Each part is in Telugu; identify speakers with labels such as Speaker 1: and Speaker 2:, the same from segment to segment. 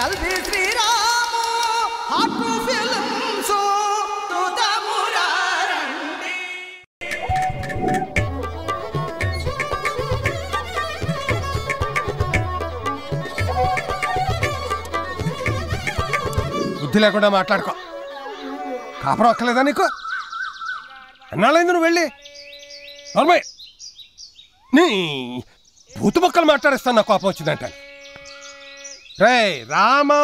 Speaker 1: ఎల్వి శ్రీరాము హాట్ ఫిల్మ్స్ తుదమురారండి
Speaker 2: బుద్ధి లేకుండా మాట్లాడుకో కాపురం అక్కలేదా నీకు ఎన్నాళ్ళైంది నువ్వు వెళ్ళి నర్మయ్ నీ భూత మొక్కలు మాట్లాడిస్తాను నాకు కోపం వచ్చిందంట రే రామా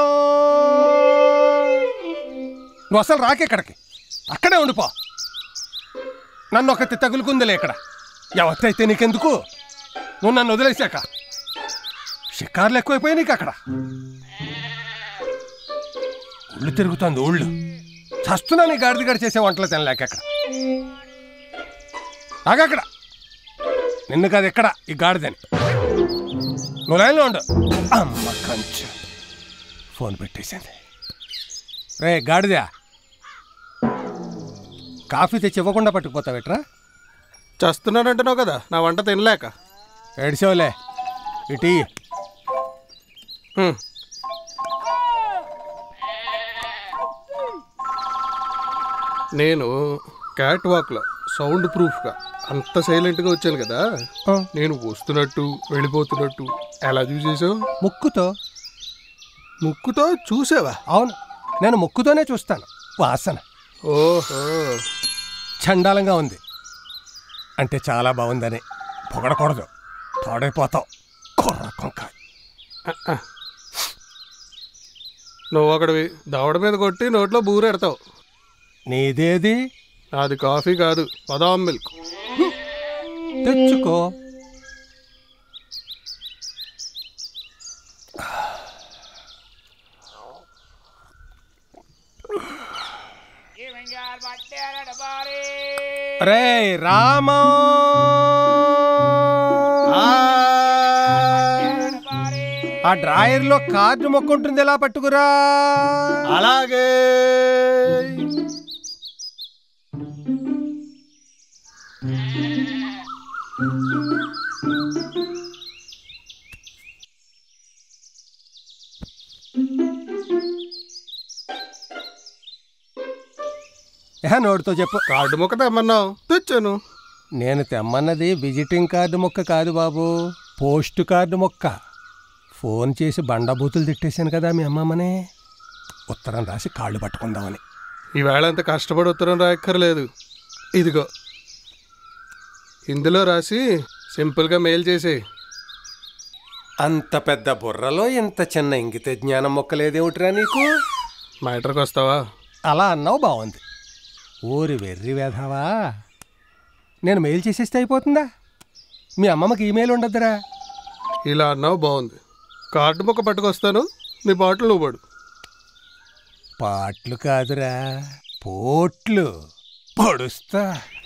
Speaker 2: నువ్వు అసలు రాకే ఇక్కడికి అక్కడే ఉండిపో నన్ను ఒకటి తగులుకుందిలే ఇక్కడ ఎవరైతే నీకెందుకు నువ్వు నన్ను వదిలేశాక షికార్లు ఎక్కువైపోయాయి నీకు అక్కడ ఒళ్ళు తిరుగుతుంది ఒళ్ళు చస్తున్నా నీ గాడిద గడి చేసే వంటలు తినలేక అక్కడ ఆగక్కడ నిన్ను కాదు ఎక్కడ ఈ గాడిదని నువ్వు లైన్లో ఉండు అమ్మ కంచు ఫోన్ పెట్టేసింది రే గాడిదా కాఫీ తెచ్చి ఇవ్వకుండా పట్టుకుపోతావేట్రా
Speaker 3: చస్తున్నానంటున్నావు కదా నా వంట తినలేక
Speaker 2: ఏడిసేవులే ఇటీ
Speaker 3: హ్మ్. నేను క్యాట్ వాక్లో సౌండ్ ప్రూఫ్గా అంత సైలెంట్గా వచ్చాను కదా నేను వస్తున్నట్టు వెళ్ళిపోతున్నట్టు ఎలా చూసేసావు
Speaker 2: ముక్కుతో
Speaker 3: ముక్కుతో చూసావా
Speaker 2: అవును నేను ముక్కుతోనే చూస్తాను వాసన
Speaker 3: ఓహో
Speaker 2: చండాలంగా ఉంది అంటే చాలా బాగుందని పొగడకూడదు పాడైపోతావు కుర్ర కొంక
Speaker 3: నువ్వు అక్కడివి దవడ మీద కొట్టి నోట్లో బూరెడతావు
Speaker 2: నీదేది
Speaker 3: అది కాఫీ కాదు బదాం మిల్క్
Speaker 2: తెచ్చుకో రే రామా ఆ డ్రాయర్లో కార్డు మొక్క ఉంటుంది ఎలా పట్టుకురా
Speaker 3: అలాగే
Speaker 2: ఏ నోటితో చెప్పు
Speaker 3: కార్డు మొక్క తెమ్మన్నావు తెచ్చాను
Speaker 2: నేను తెమ్మన్నది విజిటింగ్ కార్డు మొక్క కాదు బాబు పోస్ట్ కార్డు మొక్క ఫోన్ చేసి బండబూతులు తిట్టేశాను కదా మీ అమ్మమ్మనే ఉత్తరం రాసి కాళ్ళు పట్టుకుందామని
Speaker 3: ఈవేళ అంత కష్టపడి ఉత్తరం రాయక్కర్లేదు ఇదిగో ఇందులో రాసి సింపుల్గా మెయిల్ చేసి
Speaker 2: అంత పెద్ద బుర్రలో ఇంత చిన్న ఇంగిత జ్ఞానం మొక్కలేదేమిట్రా నీకు
Speaker 3: మ్యాటర్కి వస్తావా
Speaker 2: అలా అన్నావు బాగుంది ఊరి వెర్రి వేధవా నేను మెయిల్ చేసేస్తే అయిపోతుందా మీ అమ్మమ్మకి ఈమెయిల్ ఉండద్దురా
Speaker 3: ఇలా అన్నావు బాగుంది కార్డు మొక్క పట్టుకొస్తాను నీ బాటిల్ నువ్వు పడు
Speaker 2: పాట్లు కాదురా పోట్లు పొడుస్తా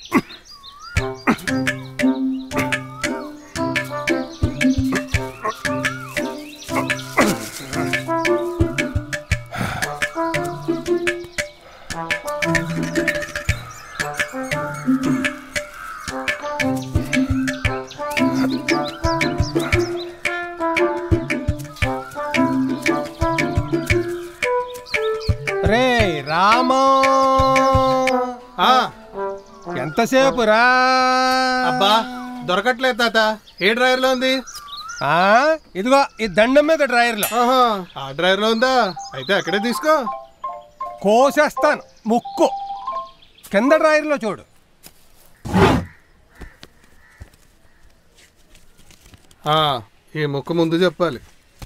Speaker 2: రే రామా
Speaker 3: ఆ,
Speaker 2: ఎంతసేపు రా
Speaker 3: అబ్బా దొరకట్లేదు తాత ఏ డ్రైవర్లో ఉంది
Speaker 2: ఆ, ఇదిగో ఈ దండం మీద డ్రాయర్లో
Speaker 3: ఆహా, ఆ డ్రైవర్లో ఉందా అయితే అక్కడే తీసుకో
Speaker 2: కోసేస్తాను ముక్కు కింద డ్రాయర్లో చూడు
Speaker 3: ఆ, ఈ ముక్క ముందు చెప్పాలి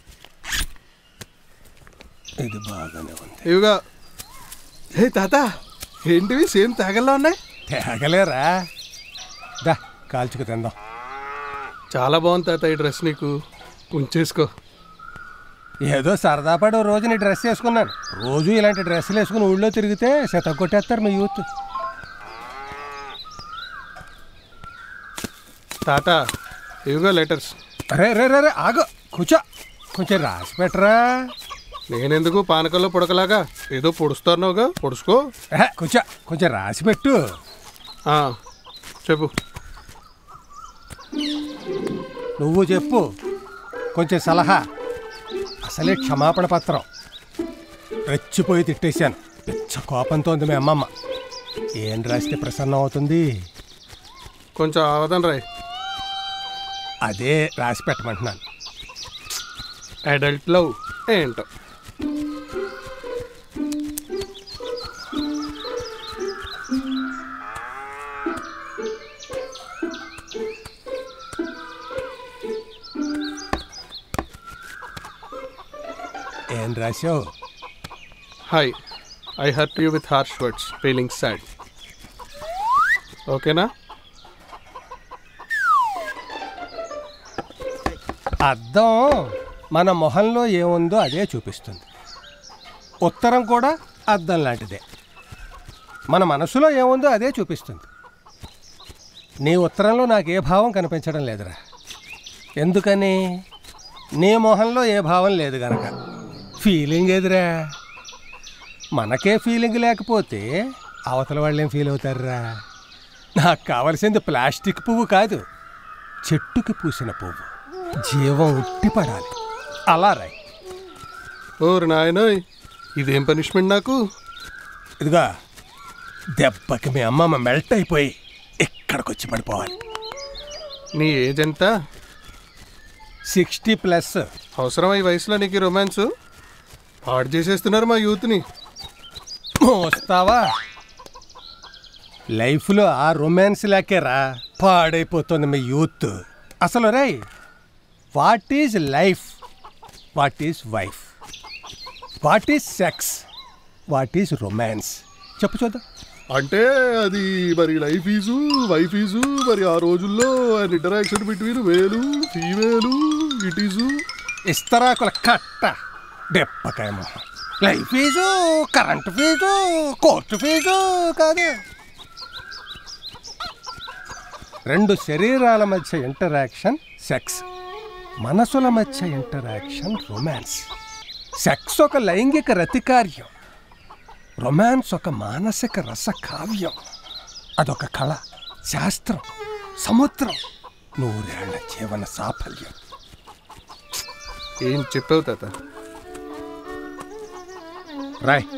Speaker 2: ఇది బాగానే ఉంది
Speaker 3: ఇవిగా ఏ తాత ఏంటివి సేమ్ తేగల్లా ఉన్నాయి
Speaker 2: తేగలేరా దా కాల్చుకు తిందాం
Speaker 3: చాలా బాగుంది తాత ఈ డ్రెస్ నీకు ఉంచేసుకో
Speaker 2: ఏదో సరదా పడి ఓ రోజు నీ డ్రెస్ వేసుకున్నాను రోజు ఇలాంటి డ్రెస్సులు వేసుకుని ఊళ్ళో తిరిగితే శత కొట్టేస్తారు మీ యూత్
Speaker 3: తాత ఇవిగో లెటర్స్
Speaker 2: రే రే రే రే ఆగు కూర్చో కొంచెం రాసి పెట్టరా
Speaker 3: నేనెందుకు పానకంలో పుడకలాగా ఏదో పొడుస్తున్నావుగా పొడుచుకో
Speaker 2: ఏహే, కూర్చో కొంచెం రాసి పెట్టు
Speaker 3: ఆ, చెప్పు
Speaker 2: నువ్వు చెప్పు కొంచెం సలహా అసలే క్షమాపణ పత్రం రెచ్చిపోయి తిట్టేశాను పిచ్చ కోపంతో ఉంది మీ అమ్మమ్మ ఏం రాస్తే ప్రసన్నం అవుతుంది
Speaker 3: కొంచెం ఆవదం రాయ్
Speaker 2: అదే రాసి పెట్టమంటున్నాను
Speaker 3: అడల్ట్ లవ్ ఏంటో
Speaker 2: ఏం రాసావు
Speaker 3: hi I hurt you with harsh words feeling sad ఓకేనా
Speaker 2: అద్దం మన మొహంలో ఏముందో అదే చూపిస్తుంది ఉత్తరం కూడా అద్దం లాంటిదే మన మనసులో ఏముందో అదే చూపిస్తుంది నీ ఉత్తరంలో నాకు ఏ భావం కనిపించడం లేదురా ఎందుకని నీ మొహంలో ఏ భావం లేదు గనక ఫీలింగ్ ఎదురా మనకే ఫీలింగ్ లేకపోతే అవతల వాళ్ళు ఏం ఫీల్ అవుతారా నాకు కావలసింది ప్లాస్టిక్ పువ్వు కాదు చెట్టుకి పూసిన పువ్వు జీవం ఉట్టిపడాలి అలా రాయ్
Speaker 3: ఓరు నాయనోయ్ ఇదేం పనిష్మెంట్ నాకు
Speaker 2: ఇదిగా దెబ్బకి మీ అమ్మమ్మ మెల్ట్ అయిపోయి ఇక్కడికి వచ్చి పడిపోవాలి
Speaker 3: నీ ఏజ్ ఎంత
Speaker 2: సిక్స్టీ ప్లస్
Speaker 3: అవసరం ఈ వయసులో నీకు రొమాన్స్ పాడు చేసేస్తున్నారు మా యూత్ని
Speaker 2: వస్తావా లైఫ్లో ఆ రొమాన్స్ లేకేరా పాడైపోతుంది మీ యూత్ అసలు రై what is life what is wife what is sex what is romance చెప్పు చూద్దాం
Speaker 3: అంటే అది మరి లైఫ్ ఈజు వైఫ్ ఈజు మరి ఆ రోజుల్లో interaction between male female it is
Speaker 2: ఇస్తరాకుల కట్ట దెప్పకాయ మొహం life fee current fee court fee కాదు రెండు శరీరాల మధ్య ఇంటరాక్షన్ సెక్స్ మనసుల మధ్య ఇంటరాక్షన్ రొమాన్స్ సెక్స్ ఒక లైంగిక రతికార్యం రొమాన్స్ ఒక మానసిక రస కావ్యం అదొక కళ శాస్త్రం సముద్రం నూరేళ్ల జీవన సాఫల్యం
Speaker 3: ఏం చెప్పావు తాత
Speaker 2: రాయ్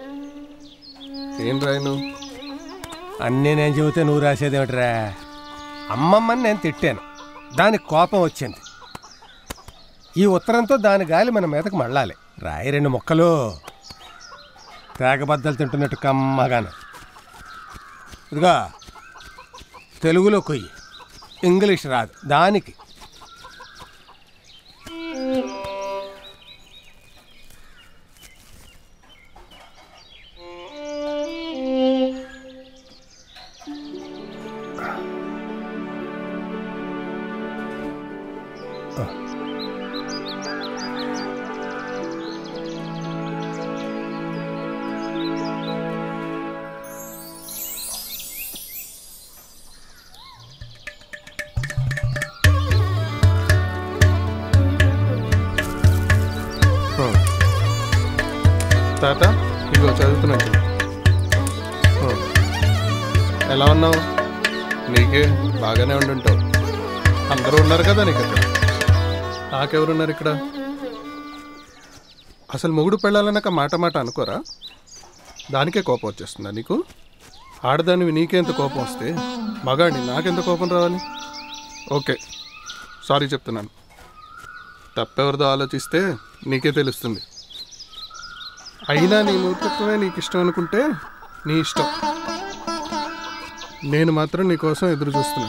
Speaker 3: ఏం రాయను
Speaker 2: అన్నీ నేను చెబితే నువ్వు రాసేదేమిట్రా అమ్మమ్మని నేను తిట్టాను దానికి కోపం వచ్చింది ఈ ఉత్తరంతో దాని గాలి మన మీదకు మళ్ళాలి రాయి రెండు మొక్కలు తేగబద్దలు తింటున్నట్టు కమ్మగాను ఇదిగా తెలుగులో కొయ్యి ఇంగ్లీష్ రాదు దానికి
Speaker 3: తాత ఇదిగో చదువుతున్నాను చూడు. ఆ. ఎలా ఉన్నావు నీకే బాగానే ఉండుంటావు అందరూ ఉన్నారు కదా నీకు ఇక్కడ నాకెవరున్నారు ఇక్కడ అసలు మొగుడు పెళ్ళాలన్నాక మాట మాట అనుకోరా దానికే కోపం వచ్చేస్తుందా నీకు ఆడదానివి నీకెంత కోపం వస్తే మగాడిని నాకెంత కోపం రావాలి ఓకే సారీ చెప్తున్నాను తప్పెవరిదో ఆలోచిస్తే నీకే తెలుస్తుంది అయినా నీ మూర్ఖత్వమే నీకు ఇష్టం అనుకుంటే నీ ఇష్టం నేను మాత్రం నీ కోసం ఎదురు చూస్తున్నాను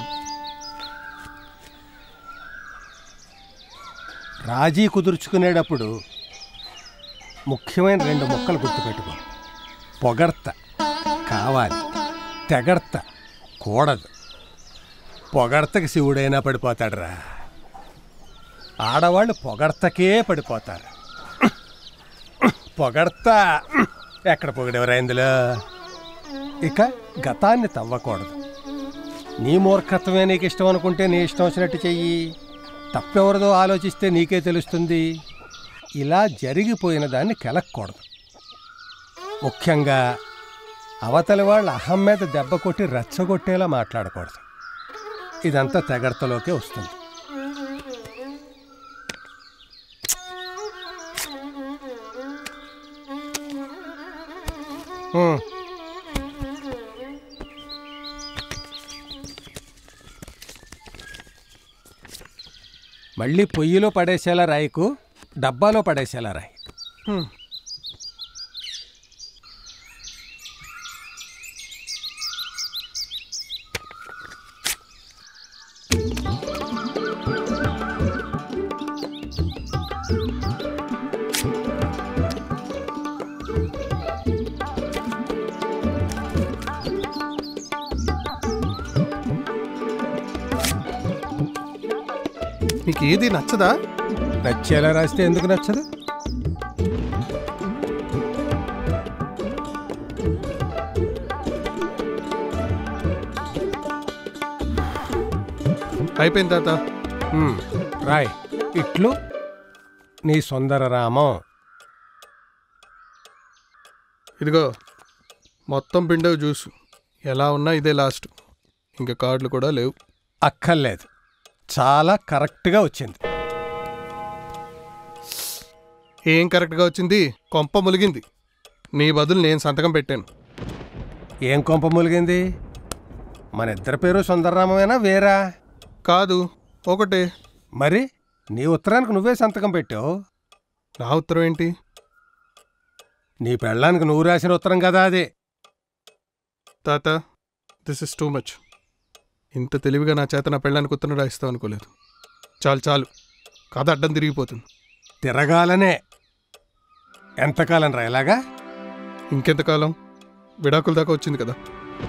Speaker 2: రాజీ కుదుర్చుకునేటప్పుడు ముఖ్యమైన రెండు మొక్కలు గుర్తుపెట్టుకో పొగడ్త కావాలి తెగడ్త కూడదు పొగడ్తకి శివుడైనా పడిపోతాడురా ఆడవాళ్ళు పొగడ్తకే పడిపోతారు పొగడ్త ఎక్కడ పొగిడేవరా ఇందులో ఇక గతాన్ని తవ్వకూడదు నీ మూర్ఖత్వమే నీకు ఇష్టం అనుకుంటే నీ ఇష్టం వచ్చినట్టు చెయ్యి తప్పెవరిదో ఆలోచిస్తే నీకే తెలుస్తుంది ఇలా జరిగిపోయిన దాన్ని కెలక్కూడదు ముఖ్యంగా అవతలి వాళ్ళ అహం మీద దెబ్బ కొట్టి రెచ్చగొట్టేలా మాట్లాడకూడదు ఇదంతా తెగడతలోకే వస్తుంది ఉమ్. మళ్ళీ పొయ్యిలో పడేసేలా రాయికు డబ్బాలో పడేసేలా రాయి
Speaker 3: హ్మ్. నీకు ఏది నచ్చదా
Speaker 2: నచ్చేలా రాస్తే ఎందుకు నచ్చదు
Speaker 3: అయిపోయింది తాత
Speaker 2: ఉమ్, రాయ్ ఇట్లు నీ సుందర రామం
Speaker 3: ఇదిగో మొత్తం పిండవు జ్యూస్ ఎలా ఉన్నా ఇదే లాస్ట్ ఇంకా కార్డులు కూడా లేవు
Speaker 2: అక్కర్లేదు చాలా కరెక్ట్గా వచ్చింది
Speaker 3: ఏం కరెక్ట్గా వచ్చింది కొంప ములిగింది నీ బదులు నేను సంతకం పెట్టాను
Speaker 2: ఏం కొంప మూలిగింది మన ఇద్దరి పేరు సుందరరామమేనా వేరా
Speaker 3: కాదు ఒకటే
Speaker 2: మరి నీ ఉత్తరానికి నువ్వే సంతకం పెట్టావు
Speaker 3: నా ఉత్తరం ఏంటి
Speaker 2: నీ పెళ్ళానికి నువ్వు రాసిన ఉత్తరం కదా అది
Speaker 3: తాత దిస్ ఇస్ టూ మచ్ ఇంత తెలివిగా నా చేత నా పెళ్ళానికి ఉత్తరం రాయిస్తావు అనుకోలేదు చాలు చాలు కథ అడ్డం తిరిగిపోతుంది
Speaker 2: తిరగాలనే ఎంతకాలం రా ఇలాగా
Speaker 3: ఇంకెంతకాలం విడాకుల దాకా వచ్చింది కదా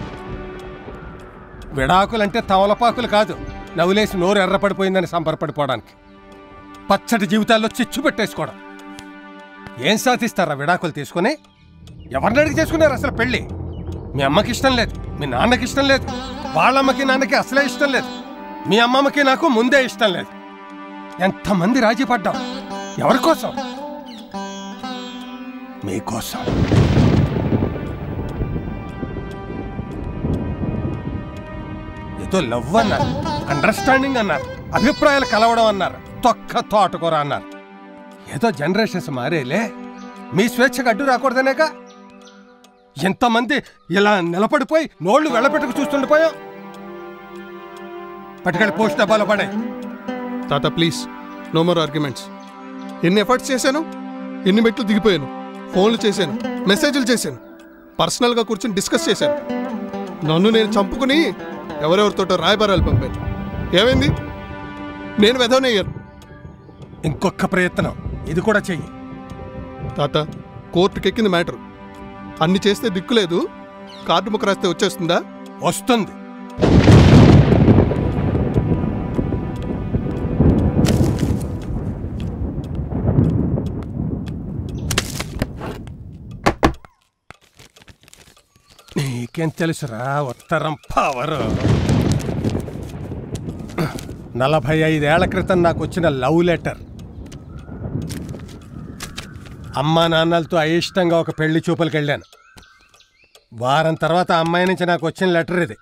Speaker 2: విడాకులంటే తమలపాకులు కాదు నవ్వులేసి నోరు ఎర్రపడిపోయిందని సంబరపడిపోవడానికి పచ్చటి జీవితాల్లో చిచ్చు పెట్టేసుకోవడం ఏం సాధిస్తారా విడాకులు తీసుకుని ఎవరిని అడిగి చేసుకున్నారు అసలు పెళ్ళి మీ అమ్మకి ఇష్టం లేదు మీ నాన్నకి ఇష్టం లేదు వాళ్ళ అమ్మకి నాన్నకి అసలే ఇష్టం లేదు మీ అమ్మమ్మకి నాకు ముందే ఇష్టం లేదు ఎంతమంది రాజీ పడ్డాం ఎవరి కోసం మీకోసం ఏదో లవ్ అన్నారు అండర్స్టాండింగ్ అన్నారు అభిప్రాయాలు కలవడం అన్నారు తొక్క తోటకూర అన్నారు ఏదో జనరేషన్స్ మారేలే మీ స్వేచ్ఛకు అడ్డు రాకూడదనేక ఎంతమంది ఇలా నిలబడిపోయి నోళ్లు వెళ్ళపెట్టుకు చూస్తుండిపోయాం పట్టుకెళ్ళి పోస్ట్ డబ్బాలో పడే
Speaker 3: తాత ప్లీజ్ నో మోర్ ఆర్గ్యుమెంట్స్ ఎన్ని ఎఫర్ట్స్ చేశాను ఎన్ని మెట్లు దిగిపోయాను ఫోన్లు చేశాను మెసేజ్లు చేశాను పర్సనల్గా కూర్చొని డిస్కస్ చేశాను నన్ను నేను చంపుకుని ఎవరెవరితోటో రాయబారాలు పంపాను ఏమైంది నేను వెధవనయ్యాను
Speaker 2: ఇంకొక ప్రయత్నం ఇది కూడా చెయ్యి
Speaker 3: తాత కోర్టుకెక్కింది మ్యాటర్ అన్ని చేస్తే దిక్కులేదు కార్డు ముక్క రాస్తే వచ్చేస్తుందా
Speaker 2: వస్తుంది నీకేం తెలుసురా ఉత్తరం పవర్ నలభై ఐదేళ్ల క్రితం నాకు వచ్చిన లవ్ లెటర్ అమ్మా నాన్నలతో అయిష్టంగా ఒక పెళ్లి చూపులకు వెళ్ళాను వారం తర్వాత ఆ అమ్మాయి నుంచి నాకు వచ్చిన లెటర్ ఇది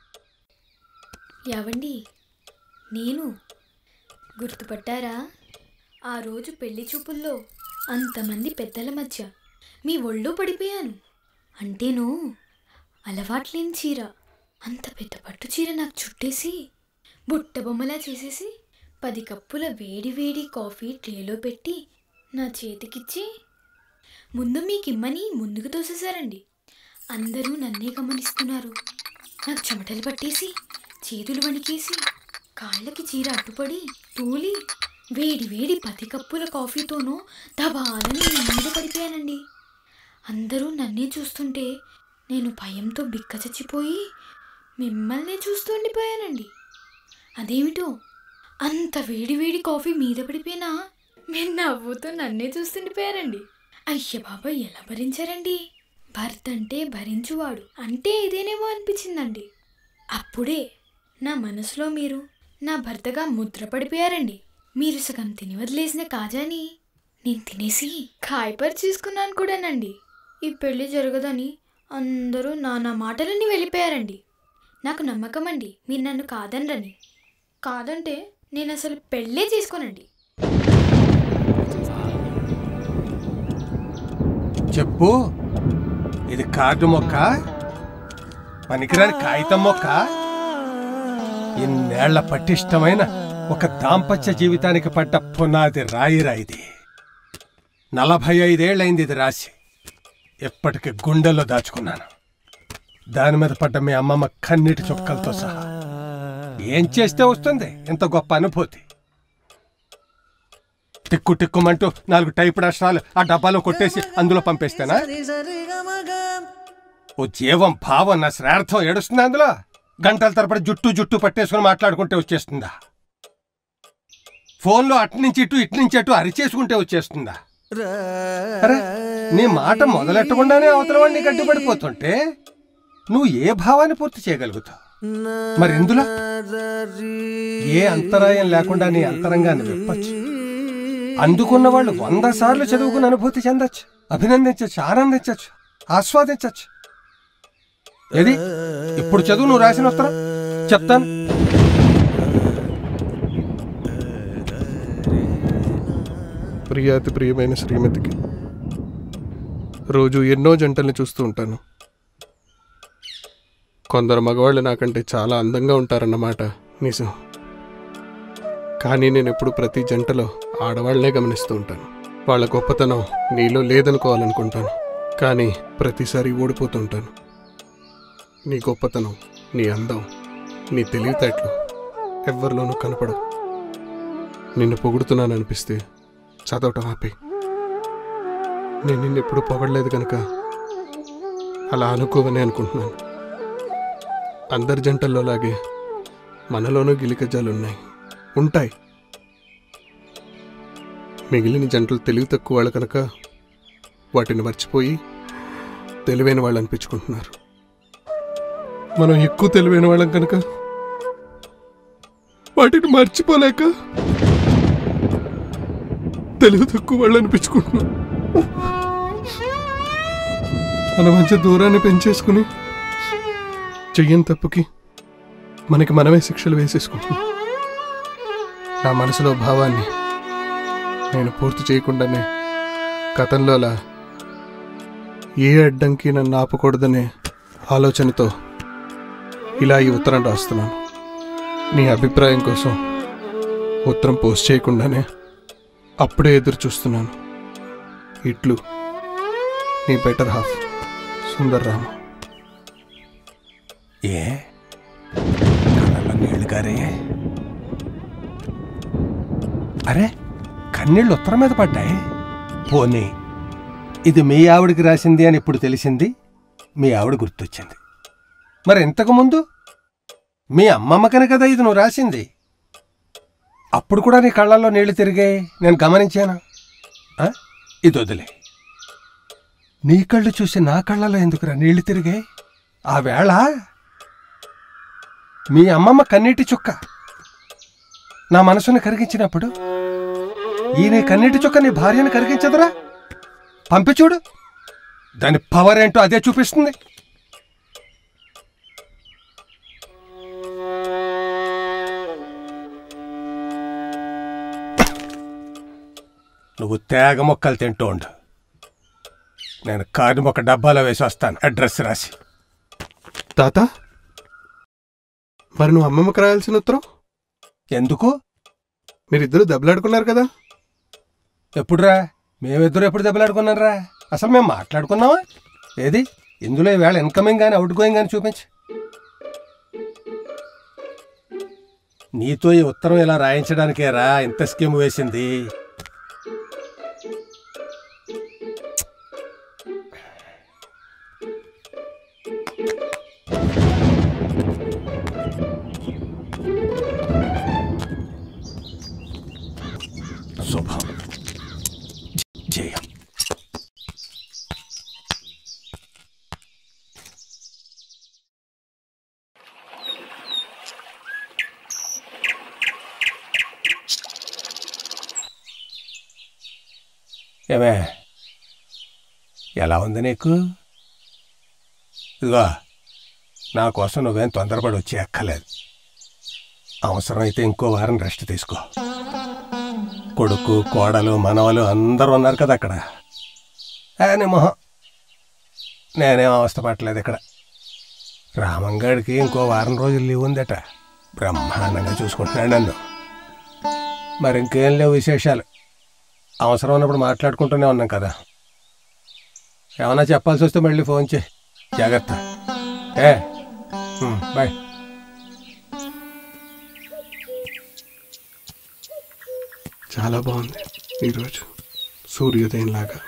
Speaker 4: ఏవండి నేను గుర్తుపట్టారా ఆ రోజు పెళ్లి చూపుల్లో అంతమంది పెద్దల మధ్య మీ ఒళ్ళో పడిపోయాను అంటేను అలవాట్లేని చీర అంత పెద్ద పట్టు చీర నాకు చుట్టేసి బుట్ట బొమ్మలా చేసేసి పది కప్పుల వేడి వేడి కాఫీ ట్రేలో పెట్టి నా చేతికిచ్చి ముందు మీకిమ్మని ముందుకు తోసేశారండి అందరూ నన్నే గమనిస్తున్నారు నాకు చెమటలు పట్టేసి చేతులు వణికేసి కాళ్ళకి చీర అడ్డుపడి తూలి వేడి వేడి పది కప్పుల కాఫీతోనూ దబాలని మీద పడిపోయానండి అందరూ నన్నే చూస్తుంటే నేను భయంతో బిక్క చచ్చిపోయి మిమ్మల్నే చూస్తూ ఉండిపోయానండి అదేమిటో అంత వేడి వేడి కాఫీ మీద పడిపోయినా మీరు నవ్వుతూ నన్నే చూస్తుండిపోయారండి అయ్య బాబా ఎలా భరించారండి భర్త అంటే భరించువాడు అంటే ఇదేనేమో అనిపించిందండి అప్పుడే నా మనసులో మీరు నా భర్తగా ముద్ర పడిపోయారండి మీరు సగం తిని వదిలేసిన కాజాని నేను తినేసి కాయపరి చూసుకున్నాను కూడానండి ఈ పెళ్లి జరగదని అందరూ నా నా మాటలని వెళ్ళిపోయారండి నాకు నమ్మకం అండి మీరు నన్ను కాదనరని కాదంటే నేను అసలు పెళ్ళే చేసుకోనండి
Speaker 2: చెప్పు ఇది కార్డు మొక్క పనికిరాని కాగితం మొక్క ఇన్నేళ్ల పటిష్టమైన ఒక దాంపత్య జీవితానికి పడ్డ పునాది రాయి రాయిది నలభై ఐదేళ్లైంది ఇది రాసి ఎప్పటికి గుండెల్లో దాచుకున్నాను దాని మీద పడ్డ మీ అమ్మమ్మ కన్నీటి చుక్కలతో సహా ఏం చేస్తే వస్తుంది ఇంత గొప్ప అనుభూతి టిక్కు టిక్కుమంటూ నాలుగు టైపు అక్షరాలు ఆ డబ్బాలో కొట్టేసి అందులో పంపేస్తేనా ఓ జీవం భావం నా శ్రార్థం ఏడుస్తుంది అందులో గంటల తరబడి జుట్టు జుట్టు పట్టేసుకుని మాట్లాడుకుంటే వచ్చేస్తుందా ఫోన్లో అటు నుంచి ఇటు ఇటు నుంచి అటు అరిచేసుకుంటే వచ్చేస్తుందా అరే నీ మాట మొదలెట్టకుండానే అవతల వాడిని గడ్డిపడిపోతుంటే నువ్వు ఏ భావాన్ని పూర్తి చేయగలుగుతావు మరి ఇందులో ఏ అంతరాయం లేకుండా నీ అంతరంగాన్ని విప్పచ్చు అందుకున్న వాళ్ళు వంద సార్లు చదువుకుని అనుభూతి చెందొచ్చు అభినందించచ్చు ఆనందించచ్చు ఆస్వాదించచ్చు ఏది ఇప్పుడు చదువు నువ్వు రాసిన ఉత్తరం చెప్తాను
Speaker 3: ప్రియాతి ప్రియమైన శ్రీమతికి రోజు ఎన్నో జంటల్ని చూస్తూ ఉంటాను కొందరు మగవాళ్ళు నాకంటే చాలా అందంగా ఉంటారన్నమాట నిజం కానీ నేను ఎప్పుడు ప్రతి జంటలో ఆడవాళ్ళనే గమనిస్తూ ఉంటాను వాళ్ళ గొప్పతనం నీలో లేదనుకోవాలనుకుంటాను కానీ ప్రతిసారి ఓడిపోతూ ఉంటాను నీ గొప్పతనం నీ అందం నీ తెలివితేటలు ఎవ్వరిలోనూ కనపడవు నిన్ను పొగుడుతున్నాను అనిపిస్తే చదవటం ఆపే నేను నిన్ను ఎప్పుడు పొగడలేదు కనుక అలా అనుకోవని అనుకుంటున్నాను అందరి జంటల్లో లాగే మనలోనూ గిలికజాలు ఉన్నాయి ఉంటాయి మిగిలిన జంటలు తెలివి తక్కువ వాళ్ళు కనుక వాటిని మర్చిపోయి తెలివైన వాళ్ళు అనిపించుకుంటున్నారు మనం ఎక్కువ తెలివైన వాళ్ళం కనుక వాటిని మర్చిపోలేక తెలివి తక్కువ వాళ్ళు అనిపించుకుంటున్నాం మన మధ్య దూరాన్ని పెంచేసుకుని చెయ్యని తప్పుకి మనకి మనమే శిక్షలు వేసేసుకుంటున్నాం నా మనసులో భావాన్ని నేను పూర్తి చేయకుండానే గతంలోలా ఏ అడ్డంకి నన్ను ఆపకూడదనే ఆలోచనతో ఇలా ఈ ఉత్తరం రాస్తున్నాను నీ అభిప్రాయం కోసం ఉత్తరం పోస్ట్ చేయకుండానే అప్పుడే ఎదురు చూస్తున్నాను ఇట్లు నీ బెటర్ హాఫ్ సుందర్ రామ
Speaker 2: ఏ కళ్ళల్లో నీళ్లు గారే అరే కన్నీళ్ళు ఉత్తరం మీద పడ్డాయి పోనీ ఇది మీ ఆవిడికి రాసింది అని ఇప్పుడు తెలిసింది మీ ఆవిడ గుర్తొచ్చింది మరి ఇంతకు ముందు మీ అమ్మమ్మకని కదా ఇది నువ్వు రాసింది అప్పుడు కూడా నీ కళ్ళల్లో నీళ్లు తిరిగాయి నేను గమనించాను ఆ? ఇది వదిలే నీ కళ్ళు చూసి నా కళ్ళలో ఎందుకురా నీళ్లు తిరిగాయి ఆ వేళ మీ అమ్మమ్మ కన్నీటి చుక్క నా మనసుని కరిగించినప్పుడు ఈ నీ కన్నీటి చుక్క నీ భార్యను కరిగించదురా పంపి చూడు దాని పవర్ ఏంటో అదే చూపిస్తుంది నువ్వు తేగ మొక్కలు తింటూ ఉండు నేను కారు మొక్క డబ్బాలో వేసి వస్తాను అడ్రస్ రాసి
Speaker 3: తాత మరి నువ్వు అమ్మమ్మకి రాయాల్సిన ఉత్తరం
Speaker 2: ఎందుకు
Speaker 3: మీరిద్దరూ దెబ్బలాడుకున్నారు కదా
Speaker 2: ఎప్పుడురా మేమిద్దరు ఎప్పుడు దెబ్బలాడుకున్నారా అసలు మేము మాట్లాడుకున్నావా ఏది ఇందులో ఈవేళ ఇన్కమింగ్ కానీ అవుట్ గోయింగ్ కానీ చూపించు నీతో ఈ ఉత్తరం ఇలా రాయించడానికేరా ఇంత స్కీమ్ వేసింది శుభం జయం ఏమే ఎలా ఉంది నీకు ఇదిగో నా కోసం నువ్వేం తొందరపడి వచ్చి ఎక్కలేదు అవసరమైతే ఇంకో వారం రెస్ట్ తీసుకో కొడుకు కోడలు మనవలు అందరూ ఉన్నారు కదా అక్కడ ఆ, నీ మొహం నేనేం అవస్థ పట్టలేదు ఇక్కడ రామంగాడికి ఇంకో వారం రోజులు లీవ్ ఉందట బ్రహ్మాండంగా చూసుకుంటున్నాడు నన్ను మరి ఇంకేం లేవు విశేషాలు అవసరం ఉన్నప్పుడు మాట్లాడుకుంటూనే ఉన్నాం కదా ఏమన్నా చెప్పాల్సి వస్తే మళ్ళీ ఫోన్ చేయి జాగ్రత్త ఏ ఉమ్, బాయ్
Speaker 3: చాలా బాగుంది ఈరోజు సూర్యోదయం లాగా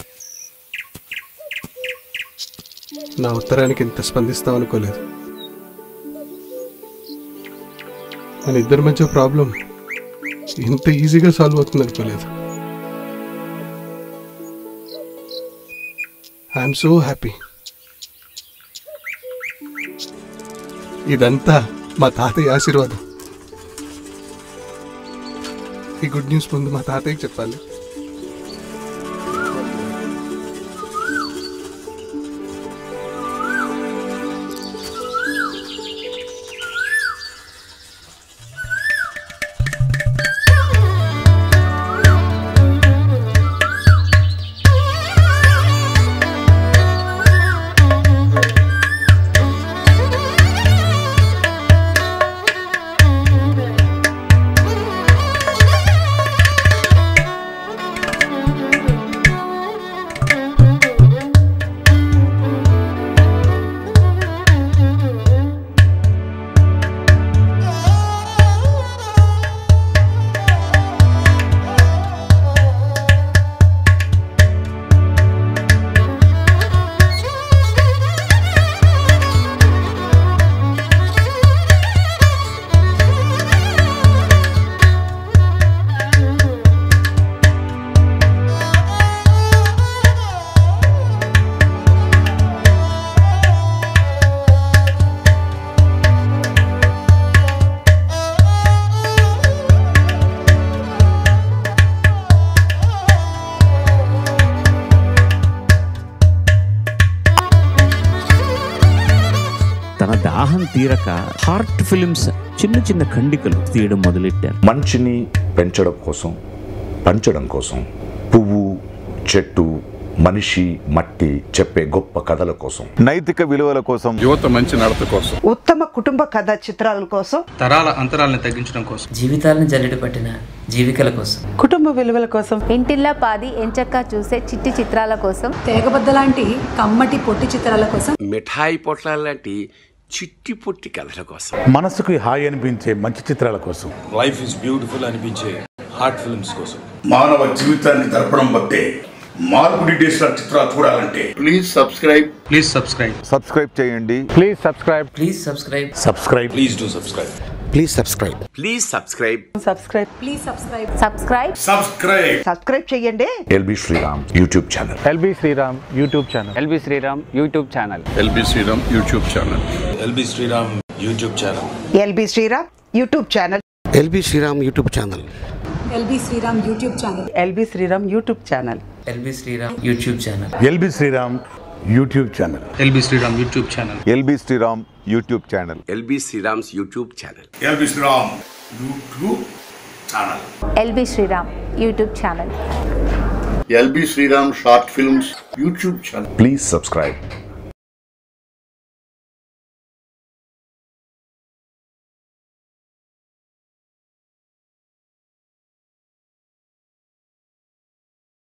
Speaker 3: నా ఉత్తరానికి ఇంత స్పందిస్తాం అనుకోలేదు మన ఇద్దరి మధ్య ప్రాబ్లం ఇంత ఈజీగా సాల్వ్ అవుతుంది అనుకోలేదు ఐఎమ్ సో హ్యాపీ ఇదంతా మా తాతయ్య ఆశీర్వాదం ఈ గుడ్ న్యూస్ ముందు మా తాతయ్యకి చెప్పాలి
Speaker 5: తన దాహం తీరక హార్ట్ ఫిలిమ్స్ చిన్న చిన్న ఖండికలు తీయడం మొదలెట్టారు
Speaker 6: మనిషిని పెంచడం కోసం పంచడం కోసం పువ్వు చెట్టు మనిషి మట్టి చెప్పే గొప్ప కథల కోసం
Speaker 7: నైతిక విలువల కోసం
Speaker 3: యువత మంచి నడత కోసం
Speaker 8: ఉత్తమ కుటుంబ కథ చిత్రాల కోసం
Speaker 9: తరాల అంతరాలను తగ్గించడం కోసం
Speaker 10: జీవితాలను జల్లెడ పట్టిన జీవికల కోసం
Speaker 8: కుటుంబ విలువల కోసం
Speaker 11: ఇంటిల్లా పాది ఎంచక్కా చూసే చిట్టి చిత్రాల కోసం
Speaker 12: తేగబద్ద లాంటి కమ్మటి పొట్టి చిత్రాల కోసం
Speaker 13: మిఠాయి పొట్లాల లాంటి చిట్టి పొట్టి కథల కోసం
Speaker 7: మనసుకు హాయి అనిపించే మంచి చిత్రాల కోసం
Speaker 13: లైఫ్ ఇస్ బ్యూటిఫుల్ అనిపించే హార్ట్ ఫిల్మ్స్ కోసం
Speaker 6: మానవ జీవితాన్ని దర్పణం బట్టే మార్పుడి డిజిటల్ చిత్రాలు చూడాలంటే
Speaker 7: please subscribe
Speaker 9: please subscribe
Speaker 7: subscribe చేయండి
Speaker 3: please subscribe
Speaker 10: please subscribe
Speaker 7: subscribe
Speaker 13: please do subscribe
Speaker 6: please subscribe
Speaker 13: please subscribe
Speaker 8: subscribe
Speaker 12: please subscribe
Speaker 11: subscribe
Speaker 6: subscribe
Speaker 8: subscribe చేయండి
Speaker 6: L B Sriram YouTube channel
Speaker 3: LB Sriram YouTube channel
Speaker 10: LB Sriram YouTube channel
Speaker 3: LB Sriram YouTube channel
Speaker 13: LB Sriram YouTube channel
Speaker 8: LB Sriram YouTube channel
Speaker 6: LB Sriram YouTube channel
Speaker 12: LB Sriram YouTube channel
Speaker 8: LB Sriram YouTube channel
Speaker 10: LB Sriram YouTube channel
Speaker 7: LB Sriram YouTube channel
Speaker 9: LB Sriram YouTube channel
Speaker 7: LB Sriram YouTube channel
Speaker 13: LB Sriram's YouTube channel
Speaker 6: LB Sriram YouTube channel
Speaker 11: LB Sriram YouTube channel
Speaker 7: LB Sriram short films YouTube channel please subscribe